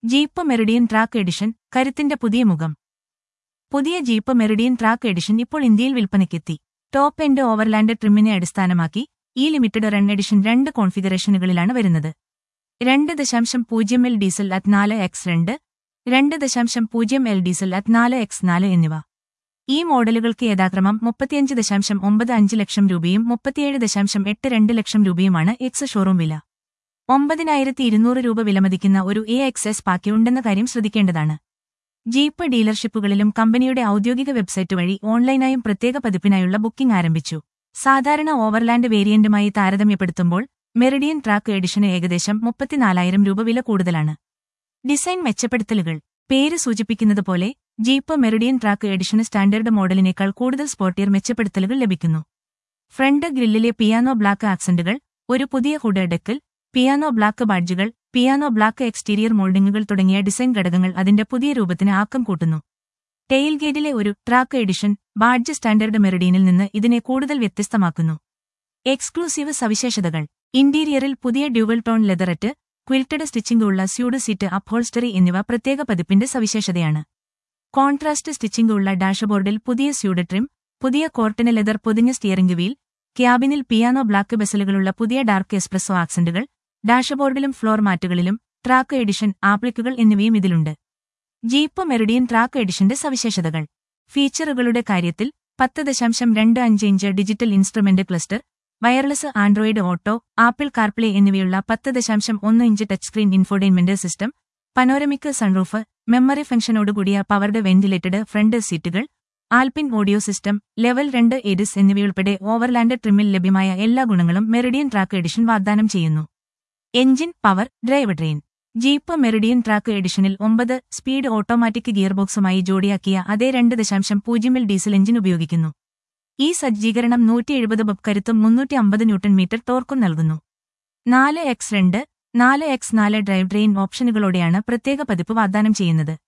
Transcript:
jeep Meridian track edition കരുത്തിന്റെ പുതിയ മുഖം പുതിയ ജീപ്പ് മെറിഡിയൻ ട്രാക്ക് എഡിഷൻ ഇപ്പോൾ ഇന്ത്യയിൽ വിൽപ്പനയ്ക്കെത്തി ടോപ്പ് എൻഡ് ഓവർലാൻഡ് ട്രിമ്മിനെ അടിസ്ഥാനമാക്കി ഈ ലിമിറ്റഡ് റൺ എഡിഷൻ രണ്ട് കോൺഫിഗറേഷനുകളിലാണ് വരുന്നത് രണ്ട് ദശാംശം പൂജ്യം എൽ ഡീസൽ അറ്റ് നാല് എക്സ് രണ്ട് രണ്ട് ദശാംശം പൂജ്യം എൽ ഡീസൽ അറ്റ് നാല് എക്സ് നാല് എന്നിവ ഈ മോഡലുകൾക്ക് യഥാക്രമം മുപ്പത്തിയഞ്ച് ദശാംശം ഒമ്പത് അഞ്ച് ലക്ഷം രൂപയും മുപ്പത്തിയേഴ് ദശാംശം എട്ട് രണ്ട് ലക്ഷം രൂപയുമാണ് എക്സ് ഷോറൂം വില ഒമ്പതിനായിരത്തി ഇരുന്നൂറ് രൂപ വിലമതിക്കുന്ന ഒരു എ എക്സ് എസ് പാക്കി ഉണ്ടെന്ന കാര്യം ശ്രദ്ധിക്കേണ്ടതാണ് ജീപ്പ് ഡീലർഷിപ്പുകളിലും കമ്പനിയുടെ ഔദ്യോഗിക വെബ്സൈറ്റ് വഴി ഓൺലൈനായും പ്രത്യേക പതിപ്പിനായുള്ള ബുക്കിംഗ് ആരംഭിച്ചു സാധാരണ ഓവർലാൻഡ് വേരിയന്റുമായി താരതമ്യപ്പെടുത്തുമ്പോൾ മെറിഡിയൻ ട്രാക്ക് എഡിഷന് ഏകദേശം മുപ്പത്തിനാലായിരം രൂപ വില കൂടുതലാണ് ഡിസൈൻ മെച്ചപ്പെടുത്തലുകൾ പേര് സൂചിപ്പിക്കുന്നത് പോലെ ജീപ്പ് മെറിഡിയൻ ട്രാക്ക് എഡിഷന് സ്റ്റാൻഡേർഡ് മോഡലിനേക്കാൾ കൂടുതൽ സ്പോർട്ടിയർ മെച്ചപ്പെടുത്തലുകൾ ലഭിക്കുന്നു ഫ്രണ്ട് ഗ്രില്ലിലെ പിയാനോ ബ്ലാക്ക് ആക്സന്റുകൾ ഒരു പുതിയ ഹുഡ് ഡെക്കൽ പിയാനോ ബ്ലാക്ക് ബാഡ്ജുകൾ പിയാനോ ബ്ലാക്ക് എക്സ്റ്റീരിയർ മോൾഡിംഗുകൾ തുടങ്ങിയ ഡിസൈൻ ഘടകങ്ങൾ അതിന്റെ പുതിയ രൂപത്തിന് ആക്കം കൂട്ടുന്നു ടെയിൽ ഗേറ്റിലെ ഒരു ട്രാക്ക് എഡിഷൻ ബാഡ്ജ് സ്റ്റാൻഡേർഡ് മെറിഡീനിൽ നിന്ന് ഇതിനെ കൂടുതൽ വ്യത്യസ്തമാക്കുന്നു എക്സ്ക്ലൂസീവ് സവിശേഷതകൾ ഇന്റീരിയറിൽ പുതിയ dual tone leatherette quilted stitching ഉള്ള സ്യൂഡ് സീറ്റ് അപ്ഹോൾസ്റ്ററി എന്നിവ പ്രത്യേക പതിപ്പിന്റെ സവിശേഷതയാണ് കോൺട്രാസ്റ്റ് സ്റ്റിച്ചിംഗ് ഉള്ള ഡാഷ്ബോർഡിൽ പുതിയ സ്യൂഡ് ട്രിം പുതിയ കോർട്ടിന് ലെതർ പൊതിഞ്ഞ സ്റ്റിയറിംഗ് വീൽ ക്യാബിനിൽ പിയാനോ ബ്ലാക്ക് ബെസലുകളുള്ള പുതിയ ഡാർക്ക് എസ്പ്രസോ ആക്സന്റുകൾ ഡാഷ്ബോർഡിലും ഫ്ലോർ മാറ്റുകളിലും ട്രാക്ക് എഡിഷൻ ആപ്ലിക്കുകൾ എന്നിവയും ഇതിലുണ്ട് ജീപ്പ് മെറിഡിയൻ ട്രാക്ക് എഡിഷന്റെ സവിശേഷതകൾ ഫീച്ചറുകളുടെ കാര്യത്തിൽ പത്ത് ദശാംശം രണ്ട് അഞ്ച് inch digital instrument cluster wireless Android Auto Apple CarPlay എന്നിവയുള്ള പത്ത് ദശാംശം ഒന്ന് inch touch screen infotainment system panoramic sunroof memory ഫംഗ്ഷനോടുകൂടിയ പവർഡ് വെന്റിലേറ്റഡ് ഫ്രണ്ട് സീറ്റുകൾ ആൽപിൻ ഓഡിയോ സിസ്റ്റം ലെവൽ രണ്ട് എഡിസ് എന്നിവയുൾപ്പെടെ ഓവർലാൻഡ് ട്രിമ്മിൽ ലഭ്യമായ എല്ലാ ഗുണങ്ങളും മെറിഡിയൻ ട്രാക്ക് എഡിഷൻ വാഗ്ദാനം ചെയ്യുന്നു engine power drive train Jeep Meridian track എഡിഷനിൽ ഒമ്പത് സ്പീഡ് ഓട്ടോമാറ്റിക് ഗിയർബോക്സുമായി ജോഡിയാക്കിയ അതേ രണ്ട് ദശാംശം പൂജ്യമിൽ ഡീസൽ എഞ്ചിൻ ഉപയോഗിക്കുന്നു ഈ സജ്ജീകരണം നൂറ്റി എഴുപത് ബബ് കരുത്തും മുന്നൂറ്റി അമ്പത് ന്യൂട്ടൺ മീറ്റർ ടോർക്കും നൽകുന്നു നാല് എക്സ് രണ്ട് നാല് എക്സ് നാല് ഡ്രൈവ് ട്രെയിൻ ഓപ്ഷനുകളോടെയാണ് പ്രത്യേക പതിപ്പ് വാഗ്ദാനം ചെയ്യുന്നത്